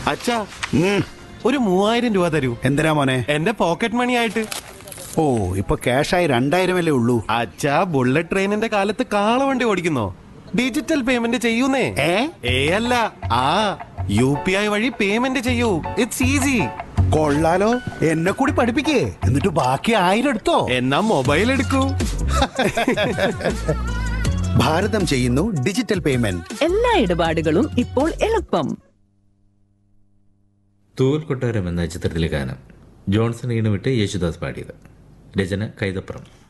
അച്ഛാ ഉം, ഒരു മൂവായിരം രൂപ തരൂ എന്തിനാ മോനെ എന്റെ പോക്കറ്റ് മണി ആയിട്ട് ഓ ഇപ്പൊ ക്യാഷായി രണ്ടായിരമല്ലേ ഉള്ളൂ അച്ഛാ ബുള്ളറ്റ് ട്രെയിനിന്റെ കാലത്ത് കാളവണ്ടി ഓടിക്കുന്നോ ഡിജിറ്റൽ പേയ്മെന്റ് ചെയ്യൂന്നേ ഏ ഏ അല്ല ആ യു പി ഐ വഴി പേയ്മെന്റ് ചെയ്യൂ ഇറ്റ്സ് ഈസി കൊള്ളാലോ എന്നെ കൂടി പഠിപ്പിക്കേ എന്നിട്ട് ബാക്കി ആയിരം എടുത്തോ എന്നാ മൊബൈൽ എടുക്കൂ ഭാരതം ചെയ്യുന്നു ഡിജിറ്റൽ പേയ്മെന്റ് എല്ലാ ഇടപാടുകളും ഇപ്പോൾ എളുപ്പം തൂവൽ കൊട്ടാരം എന്ന ചിത്രത്തിലെ ഗാനം ജോൺസൺ ഈണമിട്ട് യേശുദാസ് പാടിയത് രചന കൈതപ്പുറം